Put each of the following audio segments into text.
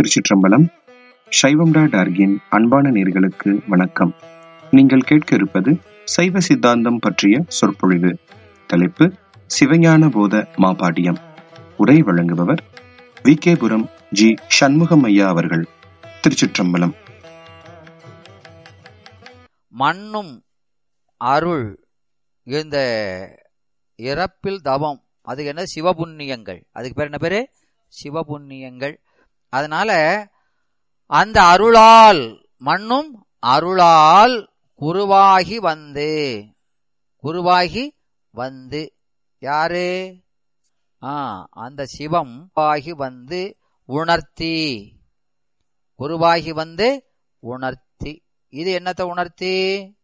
திருச்சிற்றம்பலம் சைவம் டாட் ஆர்கின் அன்பான நேர்களுக்கு வணக்கம் நீங்கள் கேட்க இருப்பது சைவ சித்தாந்தம் பற்றிய சொற்பொழிவு தலைப்பு சிவஞான போத மாபாடியம் உரை வழங்குபவர் வி கேபுரம் ஜி சண்முகம் ஐயா அவர்கள் திருச்சிற்றம்பலம் மண்ணும் அருள் இந்த இறப்பில் தவம் அது என்ன சிவபுண்ணியங்கள் அதுக்கு பேர் என்ன பேரு சிவபுண்ணியங்கள் அதனால அந்த அருளால் மண்ணும் அருளால் குருவாகி வந்து குருவாகி வந்து யாரு ஆ அந்த சிவம் ஆகி வந்து உணர்த்தி குருவாகி வந்து உணர்த்தி இது என்னத்தை உணர்த்தி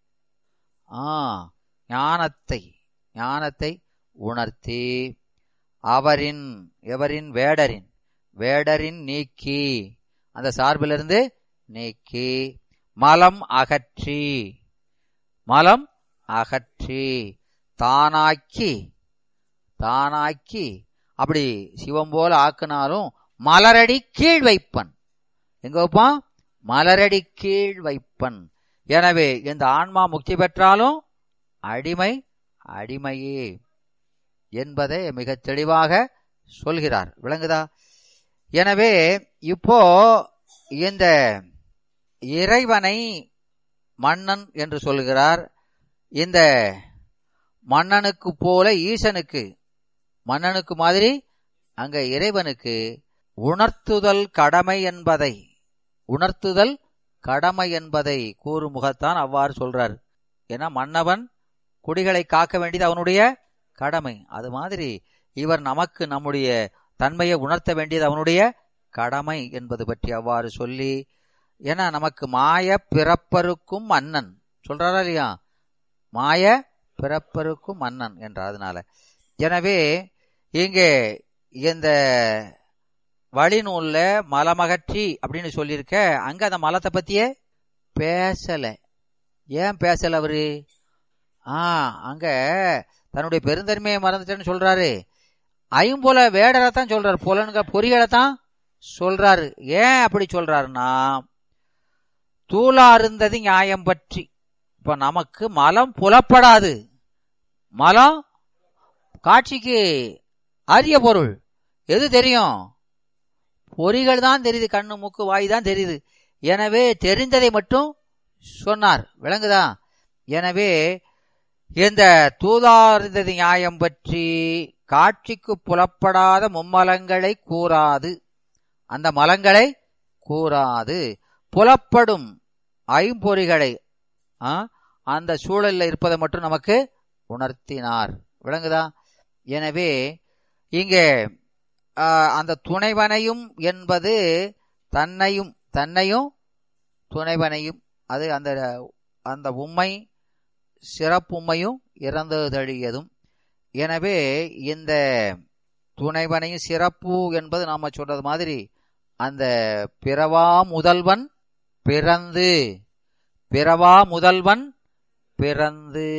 ஆ ஞானத்தை ஞானத்தை உணர்த்தி அவரின் எவரின் வேடரின் வேடரின் நீக்கி அந்த சார்பிலிருந்து நீக்கி மலம் அகற்றி மலம் அகற்றி தானாக்கி தானாக்கி அப்படி சிவம் போல ஆக்குனாலும் மலரடி கீழ் வைப்பன் எங்க வைப்பான் மலரடி கீழ் வைப்பன் எனவே இந்த ஆன்மா முக்தி பெற்றாலும் அடிமை அடிமையே என்பதை மிக தெளிவாக சொல்கிறார் விளங்குதா எனவே இப்போ இந்த இறைவனை மன்னன் என்று சொல்கிறார் இந்த மன்னனுக்கு போல ஈசனுக்கு மன்னனுக்கு மாதிரி அங்க இறைவனுக்கு உணர்த்துதல் கடமை என்பதை உணர்த்துதல் கடமை என்பதை கூறும் முகத்தான் அவ்வாறு சொல்றார் ஏன்னா மன்னவன் குடிகளை காக்க வேண்டியது அவனுடைய கடமை அது மாதிரி இவர் நமக்கு நம்முடைய தன்மையை உணர்த்த வேண்டியது அவனுடைய கடமை என்பது பற்றி அவ்வாறு சொல்லி ஏன்னா நமக்கு மாய பிறப்பருக்கும் மன்னன் சொல்றாரா இல்லையா மாய பிறப்பருக்கும் மன்னன் என்ற அதனால எனவே இங்கே இந்த வழிநூல்ல மலமகற்றி அப்படின்னு சொல்லியிருக்க அங்க அந்த மலத்தை பத்தியே பேசல ஏன் பேசல அவரு ஆ அங்க தன்னுடைய பெருந்தன்மையை மறந்துட்டேன்னு சொல்றாரு ஐம்புல வேடரை தான் சொல்றாரு புலன்க பொறிகளை தான் சொல்றாரு ஏன் அப்படி சொல்றாருன்னா தூளா இருந்தது நியாயம் பற்றி இப்ப நமக்கு மலம் புலப்படாது மலம் காட்சிக்கு அரிய பொருள் எது தெரியும் பொறிகள் தான் தெரியுது கண்ணு மூக்கு வாய் தான் தெரியுது எனவே தெரிந்ததை மட்டும் சொன்னார் விளங்குதா எனவே இந்த தூதார்ந்தது நியாயம் பற்றி காட்சிக்கு புலப்படாத மும்மலங்களை கூறாது அந்த மலங்களை கூறாது புலப்படும் ஐம்பொறிகளை அந்த சூழலில் இருப்பதை மட்டும் நமக்கு உணர்த்தினார் விளங்குதா எனவே இங்கே அந்த துணைவனையும் என்பது தன்னையும் தன்னையும் துணைவனையும் அது அந்த அந்த உண்மை சிறப்புமையும் இறந்து தழியதும் எனவே இந்த துணைவனையும் சிறப்பு என்பது நாம சொல்றது மாதிரி அந்த பிறவா முதல்வன் பிறந்து பிறவா முதல்வன் பிறந்து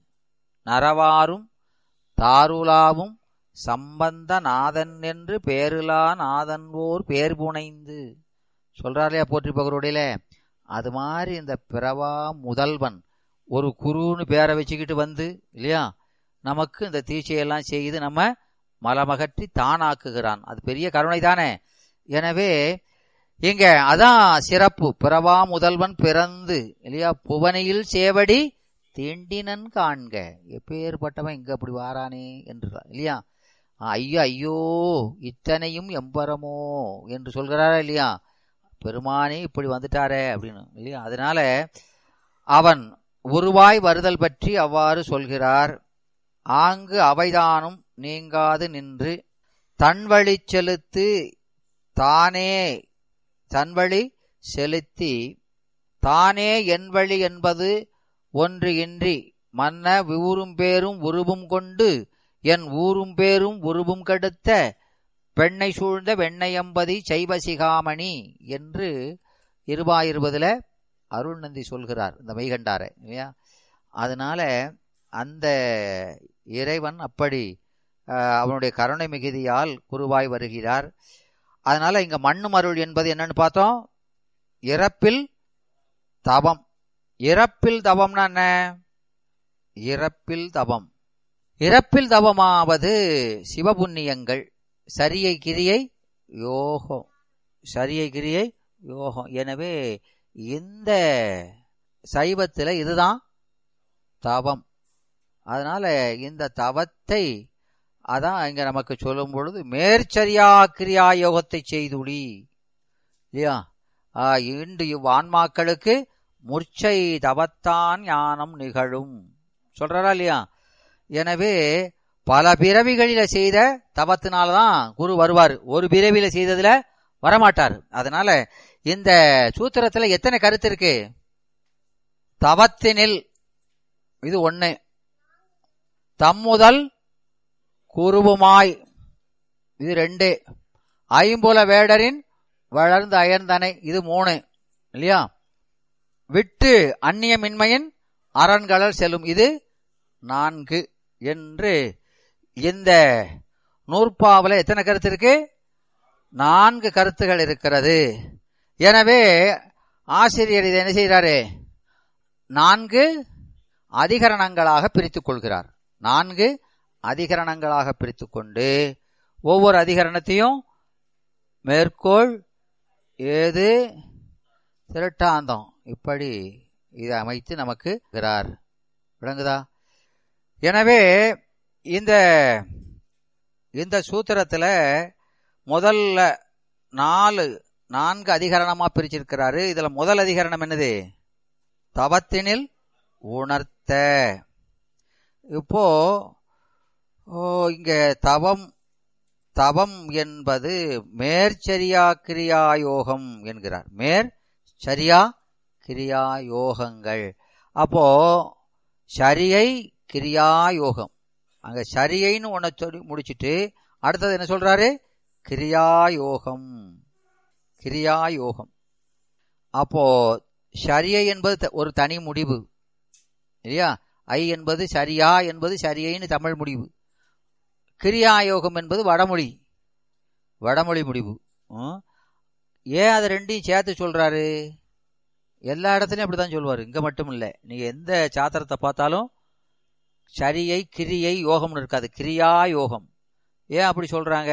நரவாரும் தாருலாவும் சம்பந்த நாதன் என்று பேருலா நாதன் ஓர் பேர் புனைந்து சொல்றார் இல்லையா போற்றி பகருடையில அது மாதிரி இந்த பிறவா முதல்வன் ஒரு குருன்னு பேரை வச்சுக்கிட்டு வந்து இல்லையா நமக்கு இந்த தீட்சையெல்லாம் செய்து நம்ம மலமகற்றி தானாக்குகிறான் அது பெரிய கருணை தானே எனவே இங்க அதான் சிறப்பு பிறவா முதல்வன் பிறந்து இல்லையா புவனையில் சேவடி தீண்டினன் காண்க எப்பேற்பட்டவன் இங்க அப்படி வாரானே என்று இல்லையா ஐயோ ஐயோ இத்தனையும் எம்பரமோ என்று சொல்கிறாரா இல்லையா பெருமானே இப்படி வந்துட்டாரே அப்படின்னு இல்லையா அதனால அவன் உருவாய் வருதல் பற்றி அவ்வாறு சொல்கிறார் ஆங்கு அவைதானும் நீங்காது நின்று தன்வழி செலுத்து தானே தன்வழி செலுத்தி தானே என் வழி என்பது ஒன்று இன்றி மன்ன ஊரும் பேரும் உருவும் கொண்டு என் ஊரும் பேரும் உருவும் கெடுத்த பெண்ணை சூழ்ந்த வெண்ணையம்பதி சைவசிகாமணி என்று இருபாயிருபதுல அருள்நந்தி சொல்கிறார் இந்த மெய்கண்டாரை இல்லையா அதனால அந்த இறைவன் அப்படி அவனுடைய கருணை மிகுதியால் குருவாய் வருகிறார் அதனால இங்க மண்ணும் அருள் என்பது என்னன்னு பார்த்தோம் இறப்பில் தவம் இறப்பில் தவம்னா என்ன இறப்பில் தவம் இறப்பில் தவமாவது சிவபுண்ணியங்கள் சரியை கிரியை யோகம் சரியை கிரியை யோகம் எனவே இந்த சைவத்துல இதுதான் தவம் அதனால இந்த தவத்தை அதான் இங்க நமக்கு சொல்லும் பொழுது மேற்சரியா கிரியா யோகத்தை செய்துளி இல்லையா ஆ, இன்று இவ்வான்மாக்களுக்கு முர்ச்சை தவத்தான் ஞானம் நிகழும் சொல்றாரா இல்லையா எனவே பல பிறவிகளில செய்த தவத்தினாலதான் குரு வருவார் ஒரு பிறவியில செய்ததுல வரமாட்டார் அதனால இந்த சூத்திரத்துல எத்தனை கருத்து இருக்கு தவத்தினில் இது ஒண்ணு தம்முதல் குருவுமாய் இது ரெண்டு ஐம்புல வேடரின் வளர்ந்து அயர்ந்தனை இது மூணு இல்லையா விட்டு அந்நியமின்மையின் அரண்களல் செல்லும் இது நான்கு என்று இந்த நூற்பாவில் எத்தனை கருத்து இருக்கு நான்கு கருத்துகள் இருக்கிறது எனவே ஆசிரியர் இதை என்ன செய்கிறாரு நான்கு அதிகரணங்களாக பிரித்துக் கொள்கிறார் நான்கு அதிகரணங்களாக பிரித்துக் கொண்டு ஒவ்வொரு அதிகரணத்தையும் மேற்கோள் ஏது திருட்டாந்தம் இப்படி இதை அமைத்து நமக்கு இருக்கிறார் விளங்குதா எனவே இந்த இந்த சூத்திரத்துல முதல்ல நாலு நான்கு அதிகரணமா பிரிச்சிருக்கிறாரு இதுல முதல் அதிகரணம் என்னது தவத்தினில் உணர்த்த இப்போ ஓ இங்க தவம் தவம் என்பது மேற்சரியா கிரியா யோகம் என்கிறார் மேற் சரியா கிரியா யோகங்கள் அப்போ சரியை கிரியா யோகம் அங்க சரியைன்னு ஒன்ன சொல்லி முடிச்சிட்டு அடுத்தது என்ன சொல்றாரு கிரியா யோகம் கிரியா யோகம் அப்போ சரியை என்பது த- ஒரு தனி முடிவு இல்லையா ஐ என்பது சரியா என்பது சரியைன்னு தமிழ் முடிவு கிரியா யோகம் என்பது வடமொழி வடமொழி முடிவு ம். ஏன் அதை ரெண்டையும் சேர்த்து சொல்றாரு எல்லா இடத்துலயும் அப்படிதான் சொல்லுவாரு இங்க மட்டும் இல்ல நீங்க எந்த சாத்திரத்தை பார்த்தாலும் சரியை கிரியை யோகம்னு இருக்காது கிரியா யோகம் ஏன் அப்படி சொல்றாங்க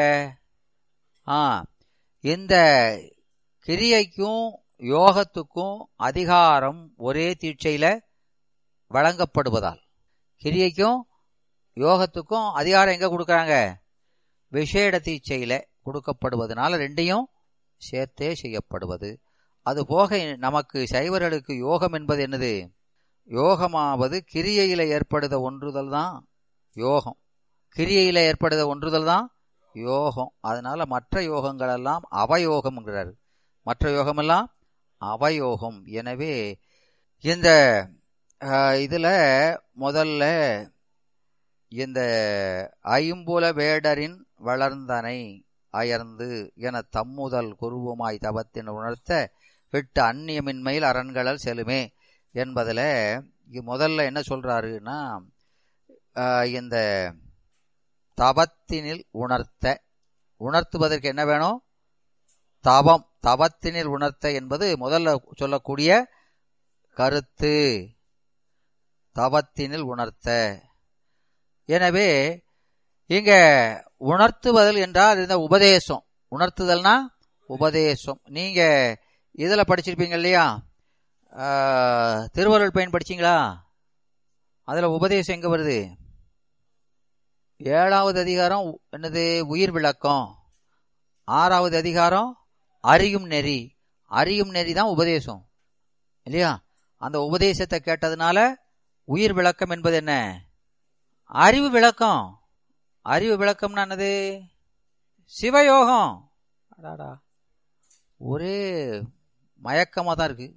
ஆ இந்த கிரியைக்கும் யோகத்துக்கும் அதிகாரம் ஒரே தீட்சையில வழங்கப்படுவதால் கிரியைக்கும் யோகத்துக்கும் அதிகாரம் எங்க கொடுக்கறாங்க விஷேட தீட்சையில கொடுக்கப்படுவதனால ரெண்டையும் சேர்த்தே செய்யப்படுவது அது போக நமக்கு சைவர்களுக்கு யோகம் என்பது என்னது யோகமாவது கிரியையில ஏற்படுத ஒன்றுதல் தான் யோகம் கிரியையில ஏற்படுத ஒன்றுதல் தான் யோகம் அதனால மற்ற யோகங்கள் எல்லாம் அவயோகம்ங்கிறாரு மற்ற யோகமெல்லாம் அவயோகம் எனவே இந்த அஹ், இதுல முதல்ல இந்த ஐம்புல வேடரின் வளர்ந்தனை அயர்ந்து என தம்முதல் குருவுமாய் தவத்தின் உணர்த்த விட்டு அந்நியமின்மையில் அரண்களல் செலுமே என்பதுல இங்க முதல்ல என்ன சொல்றாருன்னா ஆஹ், இந்த தவத்தினில் உணர்த்த உணர்த்துவதற்கு என்ன வேணும் தவம் தவத்தினில் உணர்த்த என்பது முதல்ல சொல்லக்கூடிய கருத்து தவத்தினில் உணர்த்த எனவே இங்க உணர்த்துவதல் என்றால் இந்த உபதேசம் உணர்த்துதல்னா உபதேசம் நீங்க இதுல படிச்சிருப்பீங்க இல்லையா ஆஹ், திருவருள் பயன் படிச்சீங்களா அதுல உபதேசம் எங்க வருது ஏழாவது அதிகாரம் உ- என்னது உயிர் விளக்கம் ஆறாவது அதிகாரம் அறியும் நெறி அறியும் நெறி தான் உபதேசம் இல்லையா அந்த உபதேசத்தை கேட்டதுனால உயிர் விளக்கம் என்பது என்ன அறிவு விளக்கம் அறிவு விளக்கம்னா என்னது சிவயோகம் அடாடா ஒரே மயக்கமா தான் இருக்கு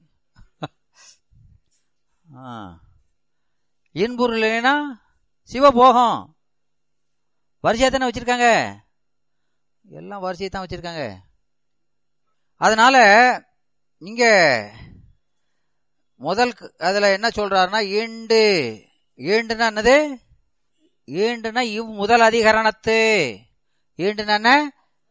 ஆ. இன்பொருள் இல்லைன்னா சிவபோகம் வரிசையா தானே வச்சிருக்காங்க எல்லாம் வரிசையை தான் வச்சிருக்காங்க அதனால இங்க முதல் க- அதுல என்ன சொல்றாருன்னா ஈண்டு ஈண்டுனா என்னது ஈண்டுனா இவ் முதல் அதிகரணத்து ஈண்டுனா என்ன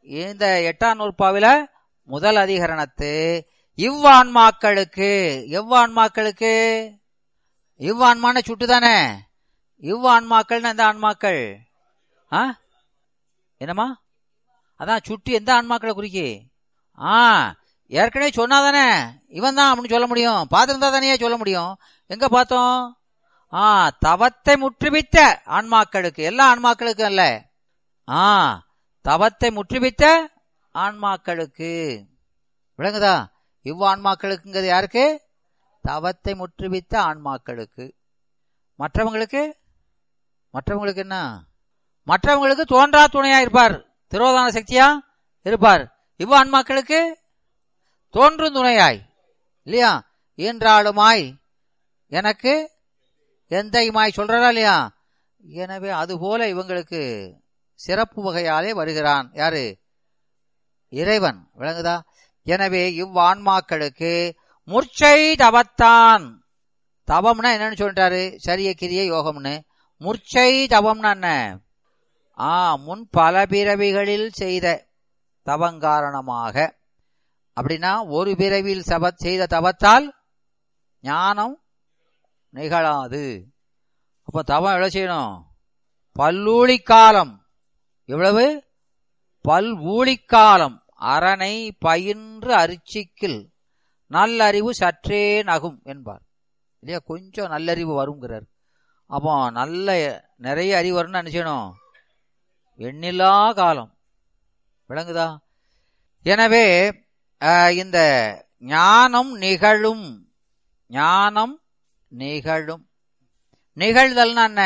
இந்த எட்டாம் நூற்பாவில முதல் அதிகரணத்து இவ்வான்மாக்களுக்கு எவ்வான்மாக்களுக்கு இவ்வான்மான சுட்டு தானே இவ்வான்மாக்கள்னா எந்த ஆன்மாக்கள் ஆ என்னம்மா அதான் சுட்டு எந்த ஆன்மாக்களை குறிக்கி ஆ ஏற்கனவே சொன்னாதானே இவன் தான் அப்படின்னு சொல்ல முடியும் பார்த்துருந்தா தானே சொல்ல முடியும் எங்க பார்த்தோம் ஆ தவத்தை முற்றுவித்த ஆன்மாக்களுக்கு எல்லா ஆன்மாக்களுக்கும் அல்ல ஆ தவத்தை முற்றுவித்த ஆன்மாக்களுக்கு விளங்குதா இவ் ஆன்மாக்களுக்குங்கிறது யாருக்கு தவத்தை முற்றுவித்த ஆன்மாக்களுக்கு மற்றவங்களுக்கு மற்றவங்களுக்கு என்ன மற்றவங்களுக்கு தோன்றா துணையா இருப்பார் திரோதான சக்தியா இருப்பார் இவ் ஆன்மாக்களுக்கு தோன்றும் துணையாய் இல்லையா ஈன்றாளுமாய் எனக்கு எந்தையுமாய் சொல்றா இல்லையா எனவே அதுபோல இவங்களுக்கு சிறப்பு வகையாலே வருகிறான் யாரு இறைவன் விளங்குதா எனவே இவ்வான்மாக்களுக்கு முர்ச்சை தவத்தான் தவம்னா என்னன்னு சொல்லிட்டாரு சரிய கிரிய யோகம்னு முர்ச்சை தவம்னா என்ன ஆ முன் பல பிறவிகளில் செய்த தவங்காரணமாக அப்படின்னா ஒரு பிறவியில் சப செய்த தவத்தால் ஞானம் நிகழாது அப்ப தவம் எவ்வளவு செய்யணும் பல்லூழி காலம் எவ்வளவு பல் ஊழிக்காலம் அரணை பயின்று அரிச்சிக்கில் நல்லறிவு சற்றே நகும் என்பார் இல்லையா கொஞ்சம் நல்லறிவு வருங்கிறார் அப்போ நல்ல நிறைய அறிவு வரும்னு நினைச்சணும் எண்ணில்லா காலம் விளங்குதா எனவே இந்த ஞானம் நிகழும் ஞானம் நிகழும் நிகழ்தல்னா என்ன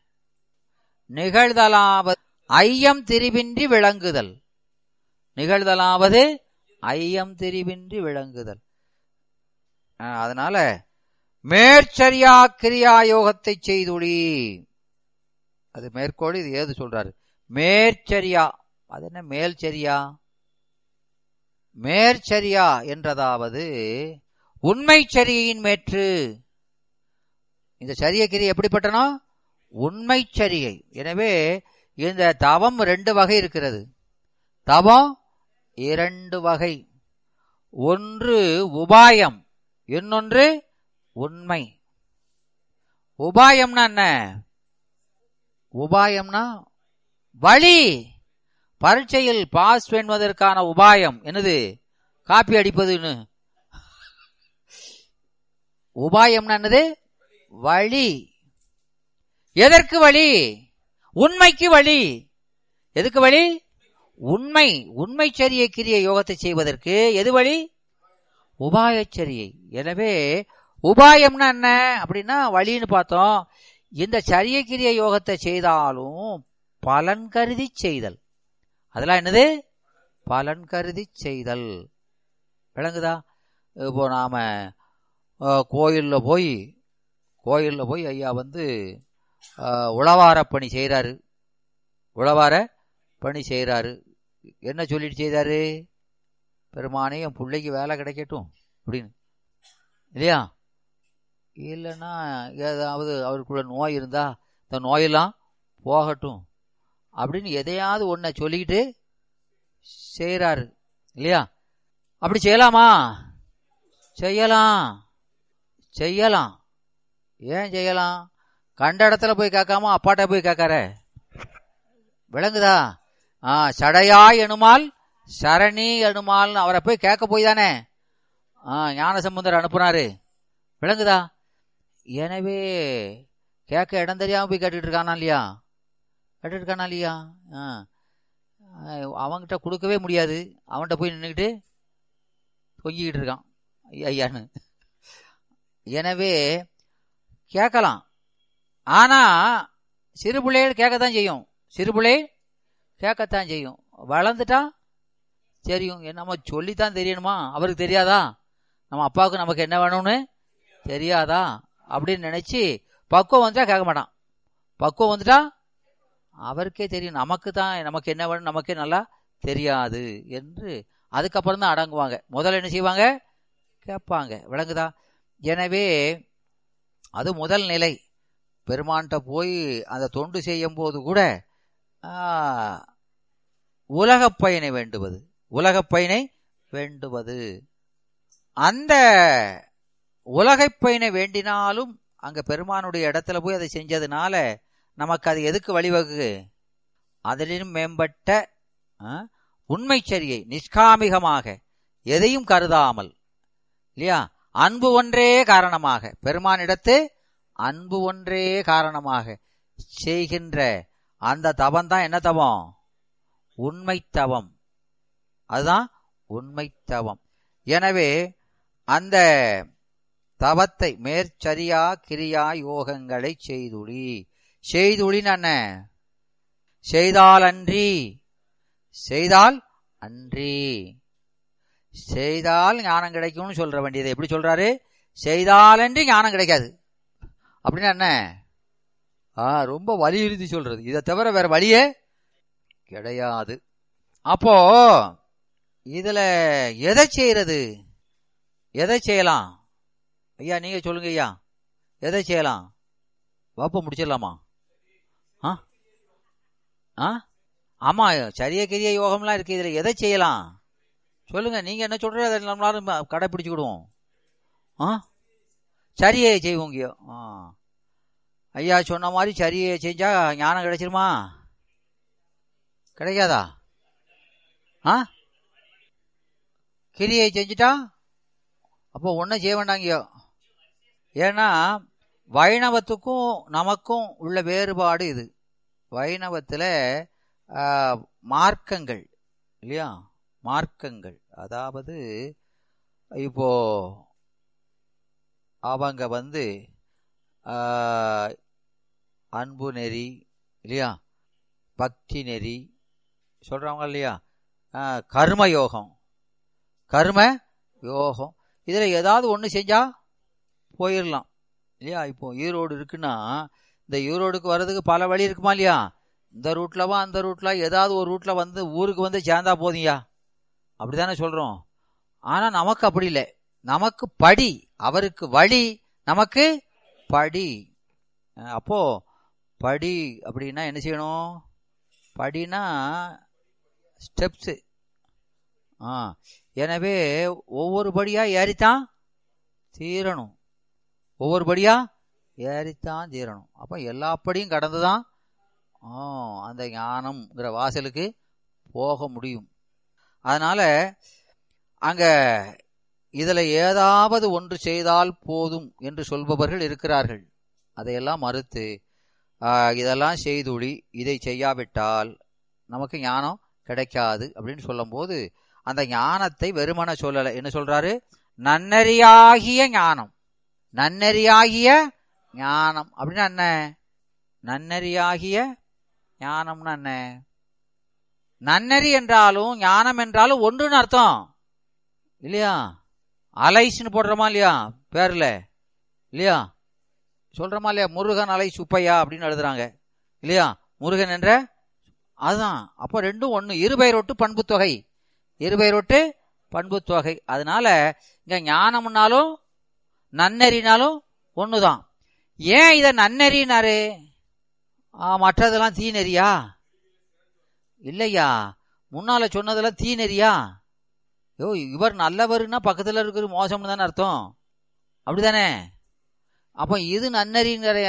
நிகழ்தலாவது ஐயம் திரிவின்றி விளங்குதல் நிகழ்தலாவது ஐயம் திரிவின்றி விளங்குதல் அதனால மேற்சரியா கிரியா யோகத்தை செய்துளி அது மேற்கோள் இது ஏது சொல்றாரு மேற்சரியா அது என்ன மேல்சரியா மேற்சரியா என்றதாவது உண்மை சரியின் மேற்று இந்த சரிய கிரி எப்படிப்பட்டனோ உண்மை சரியை எனவே இந்த தவம் ரெண்டு வகை இருக்கிறது தவம் இரண்டு வகை ஒன்று உபாயம் இன்னொன்று உண்மை உபாயம்னா என்ன உபாயம்னா வழி பரீட்சையில் பாஸ் என்பதற்கான உபாயம் என்னது காப்பி அடிப்பதுன்னு உபாயம்னா என்னது வழி எதற்கு வழி உண்மைக்கு வழி எதுக்கு வழி உண்மை உண்மை சரிய கிரிய யோகத்தை செய்வதற்கு எது வழி உபாயச்சரியை எனவே உபாயம்னா என்ன அப்படின்னா வழின்னு பார்த்தோம் இந்த சரிய கிரிய யோகத்தை செய்தாலும் பலன் கருதி செய்தல் அதெல்லாம் என்னது பலன் கருதி செய்தல் விளங்குதா இப்போ நாம கோயில்ல போய் கோயில்ல போய் ஐயா வந்து உழவார பணி செய்கிறாரு உழவார பணி செய்கிறாரு என்ன சொல்லிட்டு செய்தாரு பெருமானே என் பிள்ளைக்கு வேலை கிடைக்கட்டும் அப்படின்னு இல்லையா இல்லைன்னா ஏதாவது அவருக்குள்ள நோய் இருந்தா இந்த நோயெல்லாம் போகட்டும் அப்படின்னு எதையாவது ஒன்றை சொல்லிக்கிட்டு செய்கிறாரு இல்லையா அப்படி செய்யலாமா செய்யலாம் செய்யலாம் ஏன் செய்யலாம் கண்ட இடத்துல போய் கேட்காம அப்பாட்ட போய் கேட்கார விளங்குதா ஆ சடையாய் எனுமால் சரணி எனுமால் அவரை போய் கேட்க போய் தானே ஆ ஞான சம்பந்தர் அனுப்புனாரு விளங்குதா எனவே கேட்க இடம் தெரியாம போய் கேட்டுட்டு இருக்கானா இல்லையா கேட்டுட்டு இருக்கானா இல்லையா ஆ அவன்கிட்ட கொடுக்கவே முடியாது அவன்கிட்ட போய் நின்றுக்கிட்டு தொங்கிக்கிட்டு இருக்கான் ஐயான்னு எனவே கேட்கலாம் ஆனா சிறு பிள்ளைகள் கேட்கத்தான் செய்யும் சிறு பிள்ளை கேட்கத்தான் செய்யும் வளர்ந்துட்டா தெரியும் நம்ம சொல்லித்தான் தெரியணுமா அவருக்கு தெரியாதா நம்ம அப்பாவுக்கு நமக்கு என்ன வேணும்னு தெரியாதா அப்படின்னு நினைச்சு பக்குவம் வந்துட்டா கேட்க மாட்டான் பக்குவம் வந்துட்டா அவருக்கே தெரியும் நமக்கு தான் நமக்கு என்ன வேணும் நமக்கே நல்லா தெரியாது என்று அதுக்கப்புறம் தான் அடங்குவாங்க முதல்ல என்ன செய்வாங்க கேட்பாங்க விளங்குதா எனவே அது முதல் நிலை பெருமான்கிட்ட போய் அந்த தொண்டு செய்யும் போது கூட உலகப் பயனை வேண்டுவது உலகப் பயனை வேண்டுவது அந்த உலகைப் பயனை வேண்டினாலும் அங்க பெருமானுடைய இடத்துல போய் அதை செஞ்சதுனால நமக்கு அது எதுக்கு வழிவகுக்கு அதிலும் மேம்பட்ட ஆ, உண்மைச்சரியை நிஷ்காமிகமாக எதையும் கருதாமல் இல்லையா அன்பு ஒன்றே காரணமாக பெருமானிடத்து அன்பு ஒன்றே காரணமாக செய்கின்ற அந்த தவம் தான் என்ன தவம் உண்மை தவம் அதுதான் உண்மை தவம் எனவே அந்த தவத்தை மேற்சரியா கிரியா யோகங்களை செய்துளி செய்துளின்னு என்ன செய்தால் அன்றி செய்தால் அன்றி செய்தால் ஞானம் கிடைக்கும்னு சொல்ற வேண்டியது எப்படி சொல்றாரு செய்தாலன்றி ஞானம் கிடைக்காது அப்படின்னா என்ன ஆ ரொம்ப வலியுறுத்தி சொல்றது இதை தவிர வேற வழியே கிடையாது அப்போ இதுல எதை செய்யறது எதை செய்யலாம் ஐயா நீங்க சொல்லுங்க ஐயா எதை செய்யலாம் வப்ப முடிச்சிடலாமா ஆ ஆ ஆமா சரிய கிரிய யோகம்லாம் இருக்கு இதுல எதை செய்யலாம் சொல்லுங்க நீங்க என்ன சொல்ற அதை நம்மளாலும் கடைப்பிடிச்சுக்கிடுவோம் ஆ சரியை செய்வோங்க ஆ ஐயா சொன்ன மாதிரி சரியை செஞ்சா ஞானம் கிடைச்சிருமா கிடைக்காதா ஆ கிரியை செஞ்சுட்டா அப்போ ஒன்றும் செய்ய வேண்டாங்கயோ ஏன்னா வைணவத்துக்கும் நமக்கும் உள்ள வேறுபாடு இது வைணவத்தில் மார்க்கங்கள் இல்லையா மார்க்கங்கள் அதாவது இப்போ அவங்க வந்து ஆ, அன்பு நெறி இல்லையா பக்தி நெறி சொல்றாங்க இல்லையா ஆ, கர்ம யோகம் கர்ம யோகம் இதுல ஏதாவது ஒண்ணு செஞ்சா போயிடலாம் இல்லையா இப்போ ஈரோடு இருக்குன்னா இந்த ஈரோடுக்கு வர்றதுக்கு பல வழி இருக்குமா இல்லையா இந்த ரூட்லவா அந்த ரூட்ல ஏதாவது ஒரு ரூட்ல வந்து ஊருக்கு வந்து சேர்ந்தா போதுங்கயா அப்படிதானே சொல்றோம் ஆனா நமக்கு அப்படி இல்லை நமக்கு படி அவருக்கு வழி நமக்கு படி அஹ் அப்போ படி அப்படின்னா என்ன செய்யணும் படினா ஸ்டெப்ஸு ஆ எனவே ஒவ்வொரு படியா ஏறித்தான் தீரணும் ஒவ்வொரு படியா ஏறித்தான் தீரணும் அப்போ எல்லா படியும் கடந்துதான் ஆ அந்த ஞானம்ங்கிற வாசலுக்கு போக முடியும் அதனால அங்க இதுல ஏதாவது ஒன்று செய்தால் போதும் என்று சொல்பவர்கள் இருக்கிறார்கள் அதையெல்லாம் மறுத்து ஆ, இதெல்லாம் செய்துளி இதை செய்யாவிட்டால் நமக்கு ஞானம் கிடைக்காது அப்படின்னு சொல்லும்போது அந்த ஞானத்தை வெறுமன சொல்லலை என்ன சொல்றாரு நன்னறியாகிய ஞானம் நன்னறியாகிய ஞானம் அப்படின்னா என்ன நன்னறியாகிய ஞானம்னா என்ன நன்னறி என்றாலும் ஞானம் என்றாலும் ஒன்றுன்னு அர்த்தம் இல்லையா அலைஸ்னு போடுறோமா இல்லையா பேர்ல இல்லையா சொல்றோமா இல்லையா முருகன் அலை சுப்பையா அப்படின்னு எழுதுறாங்க இல்லையா முருகன் என்ற அதுதான் அப்போ ரெண்டும் ஒன்று இருபெயரொட்டு பண்பு தொகை இருபெயரொட்டு பண்பு தொகை அதனால இங்க ஞானம்னாலும் நன்னறினாலும் ஒண்ணுதான் ஏன் இத நன்னறினாரு ஆ, மற்றதெல்லாம் தீநெறியா இல்லையா முன்னால சொன்னதெல்லாம் தீநெறியா யோ இவர் நல்லவருன்னா பக்கத்துல இருக்கிற மோசம்னு தானே அர்த்தம் அப்படிதானே அப்போ இது நன்னறிங்கிறைய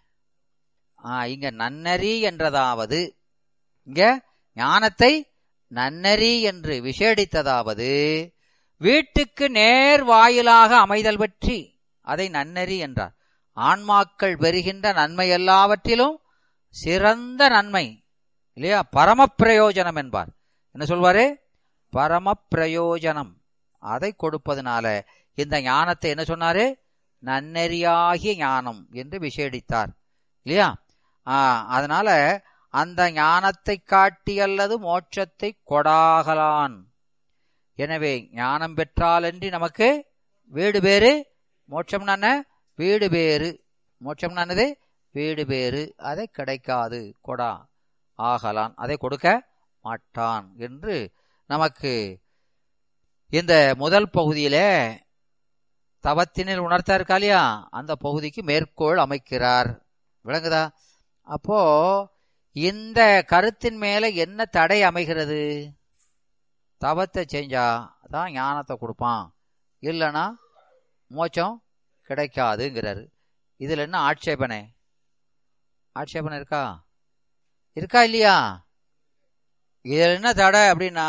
ஆ இங்க நன்னறி என்றதாவது இங்க ஞானத்தை நன்னறி என்று விசேடித்ததாவது வீட்டுக்கு நேர் வாயிலாக அமைதல் பற்றி அதை நன்னறி என்றார் ஆன்மாக்கள் பெறுகின்ற நன்மை எல்லாவற்றிலும் சிறந்த நன்மை இல்லையா பரம பிரயோஜனம் என்பார் என்ன சொல்வாரு பரம பிரயோஜனம் அதை கொடுப்பதனால இந்த ஞானத்தை என்ன சொன்னாரு நன்னெறியாகிய ஞானம் என்று விசேடித்தார் இல்லையா ஆ, அதனால அந்த ஞானத்தை காட்டி அல்லது மோட்சத்தை கொடாகலான் எனவே ஞானம் பெற்றாலன்றி நமக்கு வீடு பேரு மோட்சம் என்ன வீடு பேரு மோட்சம் என்னது வீடு பேரு அதை கிடைக்காது கொடா ஆகலான் அதை கொடுக்க மாட்டான் என்று நமக்கு இந்த முதல் பகுதியில தவத்தினில் உணர்த்தா இருக்கா இல்லையா அந்த பகுதிக்கு மேற்கோள் அமைக்கிறார் விளங்குதா அப்போ இந்த கருத்தின் மேல என்ன தடை அமைகிறது தவத்தை செஞ்சா தான் ஞானத்தை கொடுப்பான் இல்லைன்னா மோட்சம் கிடைக்காதுங்கிறாரு இதுல என்ன ஆட்சேபனை ஆட்சேபனை இருக்கா இருக்கா இல்லையா இதுல என்ன தடை அப்படின்னா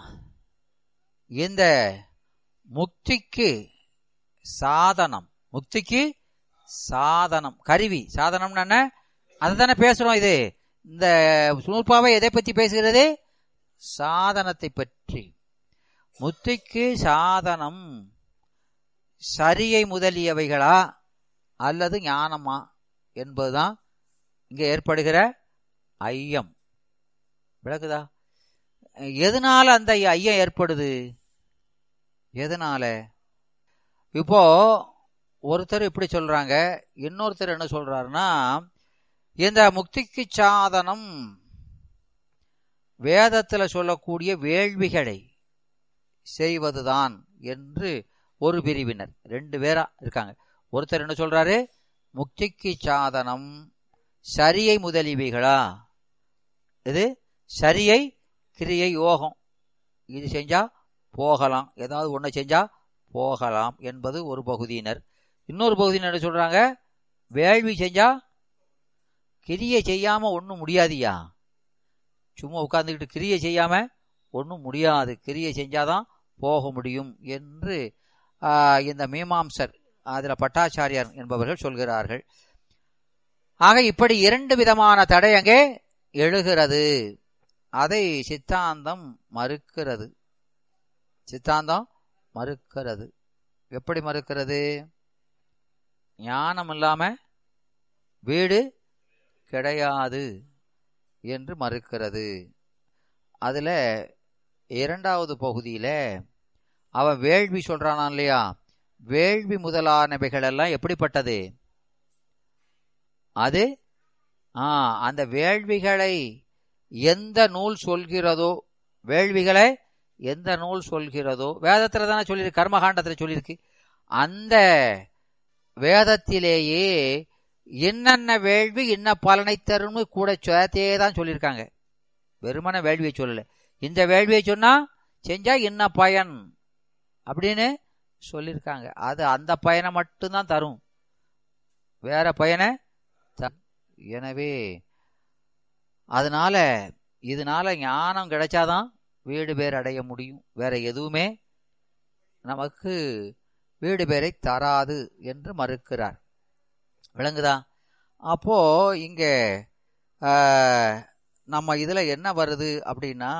இந்த முக்திக்கு சாதனம் முக்திக்கு சாதனம் கருவி சாதனம்னு என்ன அதை தானே பேசுறோம் இது இந்த நூற்பாவை எதை பத்தி பேசுகிறது சாதனத்தை பற்றி முத்திக்கு சாதனம் சரியை முதலியவைகளா அல்லது ஞானமா என்பதுதான் இங்க ஏற்படுகிற ஐயம் விளக்குதா எதனால அந்த ஐயம் ஏற்படுது எதனால இப்போ ஒருத்தர் இப்படி சொல்றாங்க இன்னொருத்தர் என்ன சொல்றாருன்னா இந்த முக்திக்கு சாதனம் வேதத்துல சொல்லக்கூடிய வேள்விகளை செய்வதுதான் என்று ஒரு பிரிவினர் ரெண்டு பேரா இருக்காங்க ஒருத்தர் என்ன சொல்றாரு முக்திக்கு சாதனம் சரியை முதலியவைகளா இது சரியை கிரியை யோகம் இது செஞ்சா போகலாம் ஏதாவது ஒண்ணு செஞ்சா போகலாம் என்பது ஒரு பகுதியினர் இன்னொரு பகுதியினர் என்ன சொல்றாங்க வேள்வி செஞ்சா கிரியை செய்யாம ஒன்றும் முடியாதியா சும்மா உட்கார்ந்துக்கிட்டு கிரியை செய்யாம ஒன்றும் முடியாது கிரியை செஞ்சாதான் போக முடியும் என்று இந்த மீமாம்சர் அதில் பட்டாச்சாரியார் என்பவர்கள் சொல்கிறார்கள் ஆக இப்படி இரண்டு விதமான தடை அங்கே எழுகிறது அதை சித்தாந்தம் மறுக்கிறது சித்தாந்தம் மறுக்கிறது எப்படி மறுக்கிறது ஞானம் இல்லாம வீடு கிடையாது என்று மறுக்கிறது அதுல இரண்டாவது பகுதியில அவன் வேள்வி சொல்றானா இல்லையா வேள்வி முதலானவைகள் எல்லாம் எப்படிப்பட்டது அது ஆ அந்த வேள்விகளை எந்த நூல் சொல்கிறதோ வேள்விகளை எந்த நூல் சொல்கிறதோ வேதத்துல தானே சொல்லியிருக்கு கர்மகாண்டத்துல சொல்லியிருக்கு அந்த வேதத்திலேயே என்னென்ன வேள்வி என்ன பலனை தரும்னு கூட சேர்த்தே தான் சொல்லியிருக்காங்க வெறுமன வேள்வியை சொல்லல இந்த வேள்வியை சொன்னா செஞ்சா என்ன பயன் அப்படின்னு சொல்லியிருக்காங்க அது அந்த பயனை மட்டும்தான் தரும் வேற பயனை எனவே அதனால இதனால ஞானம் கிடைச்சாதான் வீடு பேர் அடைய முடியும் வேற எதுவுமே நமக்கு வீடு பேரை தராது என்று மறுக்கிறார் விளங்குதா அப்போ இங்க நம்ம இதுல என்ன வருது அப்படின்னா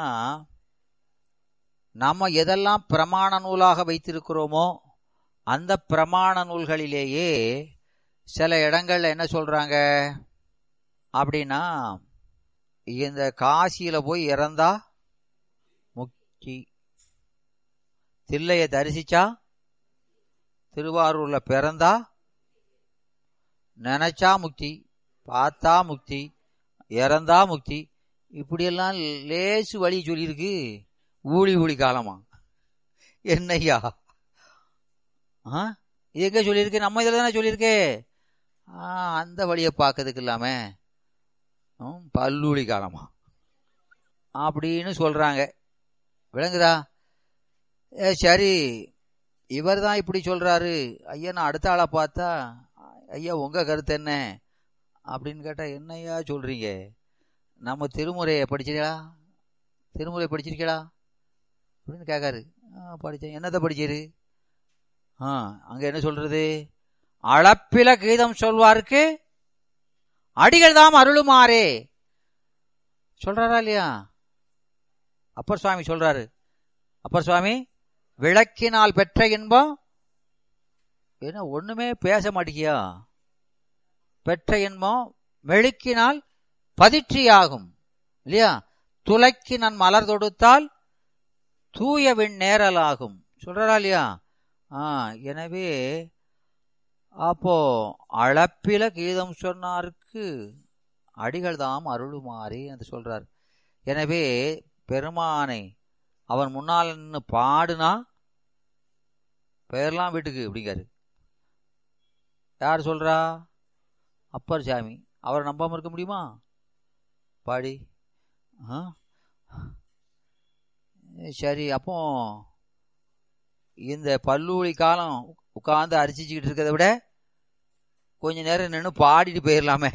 நம்ம எதெல்லாம் பிரமாண நூலாக வைத்திருக்கிறோமோ அந்த பிரமாண நூல்களிலேயே சில இடங்கள்ல என்ன சொல்றாங்க அப்படின்னா இந்த காசியில போய் இறந்தா முக்தி தில்லைய தரிசிச்சா திருவாரூர்ல பிறந்தா நினைச்சா முக்தி பார்த்தா முக்தி இறந்தா முக்தி இப்படியெல்லாம் லேசு வழி சொல்லியிருக்கு ஊழி ஊழி காலமா என்னையா ஆ இது எங்க சொல்லியிருக்கு நம்ம இதில் தானே சொல்லியிருக்கு ஆ அந்த வழியை பார்க்கறதுக்கு இல்லாம பல்லூழி காலமா அப்படின்னு சொல்றாங்க விளங்குதா ஏ சரி இவர் தான் இப்படி சொல்றாரு ஐயா நான் அடுத்த ஆளை பார்த்தா ஐயா உங்க கருத்து என்ன அப்படின்னு கேட்டா என்னையா சொல்றீங்க நம்ம திருமுறையை படிச்சிருக்கா திருமுறை படிச்சிருக்கீங்களா அப்படின்னு கேட்காரு படித்தேன் என்னத்தை படிச்சிரு ஆ அங்க என்ன சொல்றது அளப்பில கீதம் சொல்வாருக்கு அடிகள் தாம் அருளுமாறே சொல்றாரா இல்லையா அப்பர் சுவாமி சொல்றாரு அப்பர் சுவாமி விளக்கினால் பெற்ற இன்பம் என்ன ஒண்ணுமே பேச மாட்டேங்கியா பெற்ற இன்பம் மெழுக்கினால் பதிற்றியாகும் இல்லையா துளைக்கு நான் மலர் தொடுத்தால் தூயவின் நேரலாகும் சொல்றா இல்லையா ஆ எனவே அப்போ அளப்பில கீதம் சொன்னாருக்கு அடிகள் தாம் அருளுமாறி என்று சொல்றார் எனவே பெருமானை அவன் முன்னால் நின்று பாடுனா பெயர்லாம் வீட்டுக்கு அப்படிங்காரு யார் சொல்றா அப்பர் சாமி அவரை நம்பாம இருக்க முடியுமா அப்பாடி ஆ? சரி அப்போ இந்த பல்லூலி காலம் உட்கார்ந்து அரிசிச்சுக்கிட்டு இருக்கிறத விட கொஞ்ச நேரம் நின்று பாடிட்டு போயிடலாமே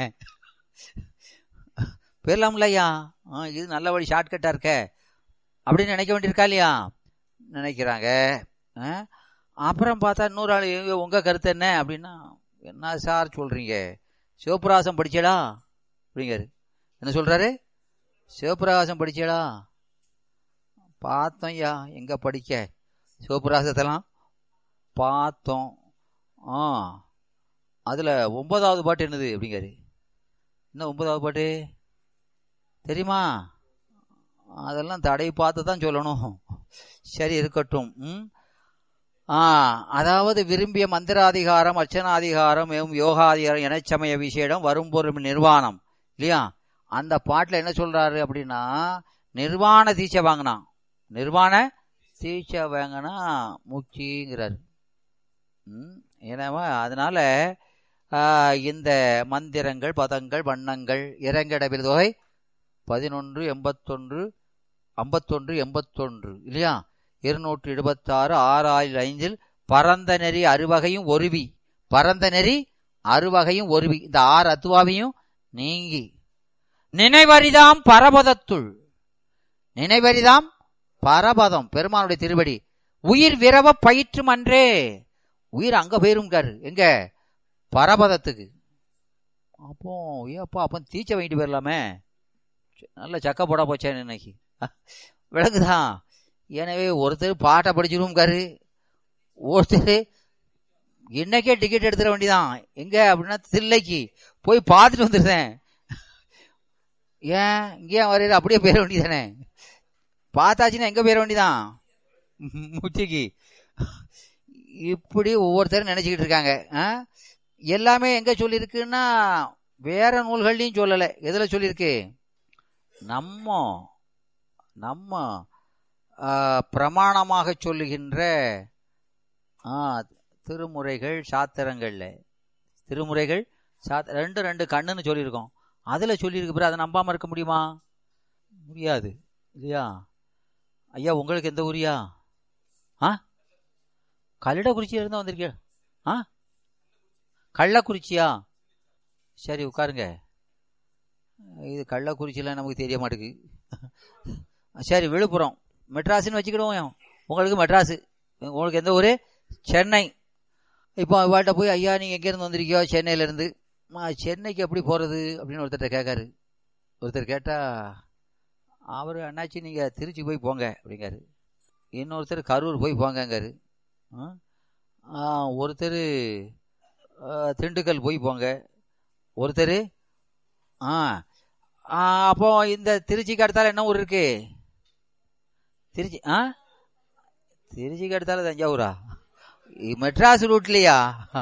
போயிடலாம்ல ஐயா ஆ, இது நல்ல வழி ஷார்ட்கட்டா இருக்க அப்படின்னு நினைக்க வேண்டியிருக்கா இல்லையா நினைக்கிறாங்க ஆ? அப்புறம் பார்த்தா இன்னொரு ஆள் "ஏங்க, உங்க கருத்து என்ன அப்படின்னா என்ன சார் சொல்றீங்க சிவபிரகாசம் படிச்சடா அப்படிங்காரு என்ன சொல்றாரு சிவபிரகாசம் படிச்சடா பார்த்தோம் ஐயா எங்க படிக்க சிவபிரகாசத்தெல்லாம் பார்த்தோம் ஆ அதுல ஒன்பதாவது பாட்டு என்னது அப்படிங்காரு என்ன ஒன்பதாவது பாட்டு தெரியுமா அதெல்லாம் தடை பார்த்து தான் சொல்லணும் சரி இருக்கட்டும் ம் ஆ அதாவது விரும்பிய மந்திராதிகாரம் அர்ச்சனாதிகாரம் எம் யோகாதிகாரம் இணைச்சமய விசேடம் வரும்பொருள் நிர்வாணம் இல்லையா அந்த பாட்டுல என்ன சொல்றாரு அப்படின்னா நிர்வாண தீட்சை வாங்கினான் நிர்வாண தீட்சை வாங்கினா முக்திங்கிறாரு ம், எனவே அதனால ஆ, இந்த மந்திரங்கள் பதங்கள் வண்ணங்கள் இறங்கடவில் தொகை பதினொன்று எண்பத்தொன்று ஐம்பத்தொன்று எண்பத்தொன்று இல்லையா இருநூற்றி இருபத்தாறு ஆறாயிரம் ஐந்தில் பரந்த நெறி அறுவகையும் ஒருவி பரந்த நெறி அறுவகையும் ஒருவி இந்த ஆறு அத்துவாவையும் நீங்கி நினைவரிதாம் பரபதத்துள் நினைவரிதாம் பரபதம் பெருமானுடைய திருவடி உயிர் விரவ பயிற்றும் அன்றே உயிர் அங்க போயிருங்காரு எங்க பரபதத்துக்கு அப்போ ஏப்பா அப்போ தீச்சை வாங்கிட்டு போயிடலாமே நல்ல சக்க போட போச்சேன் இன்னைக்கு விளங்குதா எனவே ஒருத்தர் பாட்டை படிச்சிருக்காரு ஒருத்தர் இன்னைக்கே டிக்கெட் எடுத்துட வேண்டியதான் எங்க அப்படின்னா தில்லைக்கு போய் பார்த்துட்டு வந்துருந்தேன் ஏன் இங்கேயே வரையில அப்படியே போயிட வேண்டியதானே பார்த்தாச்சுன்னா எங்க போயிட வேண்டியதான் முச்சிக்கு இப்படி ஒவ்வொருத்தரும் நினைச்சுக்கிட்டு இருக்காங்க ஆ? எல்லாமே எங்க சொல்லியிருக்குன்னா வேற நூல்கள்லையும் சொல்லலை எதுல சொல்லியிருக்கு நம்ம நம்ம ஆ, பிரமாணமாக சொல்லுகின்ற ஆ, திருமுறைகள் சாத்திரங்கள்ல திருமுறைகள் சாத் ரெண்டு ரெண்டு கண்ணுன்னு சொல்லியிருக்கோம் அதுல சொல்லியிருக்கு பிறகு அதை நம்பாம இருக்க முடியுமா முடியாது இல்லையா ஐயா உங்களுக்கு எந்த ஊரியா ஆ கல்லடக்குறிச்சியில இருந்து வந்திருக்கீ ஆ கள்ளக்குறிச்சியா சரி உட்காருங்க இது கள்ளக்குறிச்சிலாம் நமக்கு தெரிய மாட்டேங்குது சரி விழுப்புரம் மெட்ராஸ்னு வச்சுக்கிடுவோம் உங்களுக்கு மெட்ராஸு உங்களுக்கு எந்த ஊர் சென்னை இப்போ அவள்கிட்ட போய் ஐயா நீங்கள் எங்கேருந்து வந்திருக்கியோ சென்னையிலேருந்து சென்னைக்கு எப்படி போகிறது அப்படின்னு ஒருத்தர்கிட்ட கேட்காரு ஒருத்தர் கேட்டால் அவர் அண்ணாச்சி நீங்கள் திருச்சி போய் போங்க அப்படிங்காரு இன்னொருத்தர் கரூர் போய் போங்கங்காரு ஆ? ஆ, ஒருத்தர் ஆ, திண்டுக்கல் போய் போங்க ஒருத்தர் ஆ ஆ, அப்போ இந்த திருச்சிக்கு அடுத்தால என்ன ஊர் இருக்கு திருச்சி ஆ திருச்சிக்கு அடுத்தால தஞ்சாவூரா இ- மெட்ராஸ் ரூட்லையா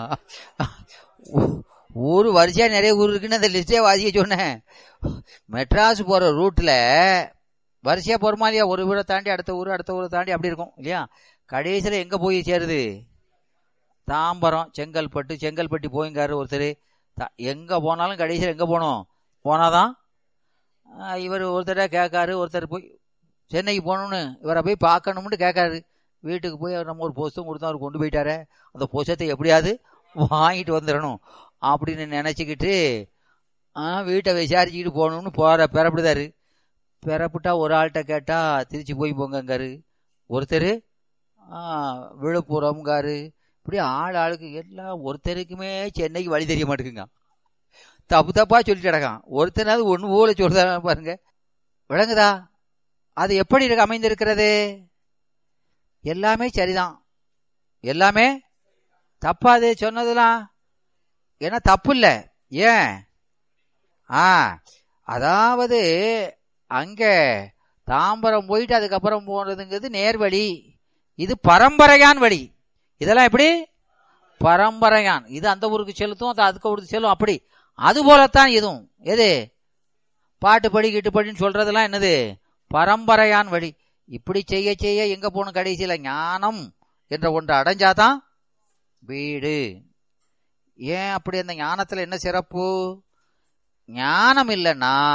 ஊர் வரிசையா நிறைய ஊர் இருக்குன்னு அந்த லிஸ்டே வாசிக்க சொன்னேன் மெட்ராஸ் போற ரூட்ல வரிசையா போறோமா இல்லையா ஒரு ஊரை தாண்டி அடுத்த ஊர் அடுத்த ஊரை தாண்டி அப்படி இருக்கும் இல்லையா கடைசியில எங்க போய் சேருது தாம்பரம் செங்கல்பட்டு செங்கல்பட்டு போய்ங்காரு ஒருத்தர் த- எங்க போனாலும் கடைசியில் எங்க போகணும் போனாதான் ஆஹ், இவர் ஒருத்தர கேட்காரு ஒருத்தர் போய் சென்னைக்கு போகணும்னு இவரை போய் பார்க்கணும்னு கேட்காரு வீட்டுக்கு போய் அவர் நம்ம ஒரு புஸ்தகம் கொடுத்தா அவர் கொண்டு போயிட்டாரு அந்த புஸ்தகத்தை எப்படியாவது வாங்கிட்டு வந்துடணும் அப்படின்னு நினச்சிக்கிட்டு வீட்டை விசாரிச்சுக்கிட்டு போகணும்னு போற பெறப்படுதாரு பெறப்பட்டா ஒரு ஆள்கிட்ட கேட்டா திருச்சி போய் போங்கங்காரு ஒருத்தர் விழுப்புரம்காரு இப்படி ஆள் ஆளுக்கு எல்லாம் ஒருத்தருக்குமே சென்னைக்கு வழி தெரிய மாட்டேங்குங்க தப்பு தப்பா சொல்லிட்டு கிடக்கான் ஒருத்தனாவது ஒன்று போல சொல்றதா பாருங்க விளங்குதா அது எப்படி இருக்கு அமைந்திருக்கிறது எல்லாமே சரிதான் எல்லாமே தப்பாது சொன்னதெல்லாம் ஏன்னா தப்பு இல்லை ஏன் ஆ அதாவது அங்க தாம்பரம் போயிட்டு அதுக்கப்புறம் போறதுங்கிறது நேர்வழி இது பரம்பரையான் வழி இதெல்லாம் எப்படி பரம்பரையான் இது அந்த ஊருக்கு செலுத்தும் அது அதுக்கு ஊருக்கு செல்லும் அப்படி அது போலத்தான் இதுவும் எது பாட்டு படி கிட்டு படின்னு சொல்றதெல்லாம் என்னது பரம்பரையான் வழி இப்படி செய்ய செய்ய எங்க போகணும் கடைசியில ஞானம் என்ற ஒன்று அடைஞ்சாதான் வீடு ஏன் அப்படி அந்த ஞானத்துல என்ன சிறப்பு ஞானம் இல்லைன்னா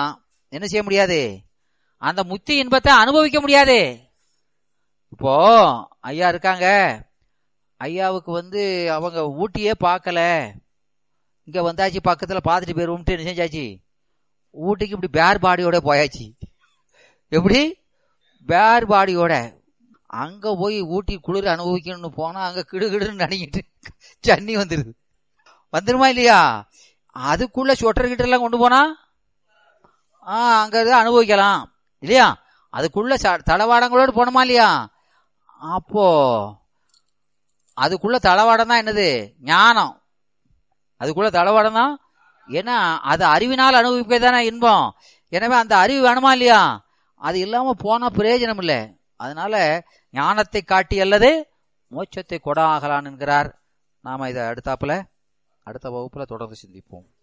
என்ன செய்ய முடியாது அந்த முத்தி இன்பத்தை அனுபவிக்க முடியாது இப்போ ஐயா இருக்காங்க ஐயாவுக்கு வந்து அவங்க ஊட்டியே பார்க்கல இங்க வந்தாச்சு பக்கத்துல பார்த்துட்டு போயிருவோம்ட்டு என்ன செஞ்சாச்சு ஊட்டிக்கு இப்படி பேர் பாடியோட போயாச்சு எப்படி பேர் பாடியோட அங்க போய் ஊட்டி குளிர் அனுபவிக்கணும்னு போனா அங்க கிடுகிடுன்னு நடிக்கிட்டு சன்னி வந்துருது வந்துருமா இல்லையா அதுக்குள்ள சொட்டர் கிட்ட எல்லாம் கொண்டு போனா ஆ அங்க இதை அனுபவிக்கலாம் இல்லையா அதுக்குள்ள ச- தளவாடங்களோடு போனோமா இல்லையா அப்போ அதுக்குள்ள தளவாடம் தான் என்னது ஞானம் அதுக்குள்ள தளவாடம் தான் ஏன்னா அது அறிவினால் அனுபவிப்பது தானே இன்பம் எனவே அந்த அறிவு வேணுமா இல்லையா அது இல்லாம போனா பிரயோஜனம் இல்லை அதனால ஞானத்தை காட்டி அல்லது மோட்சத்தை கொடாகலான் என்கிறார் நாம இதை அடுத்தாப்புல அடுத்த வகுப்புல தொடர்ந்து சிந்திப்போம்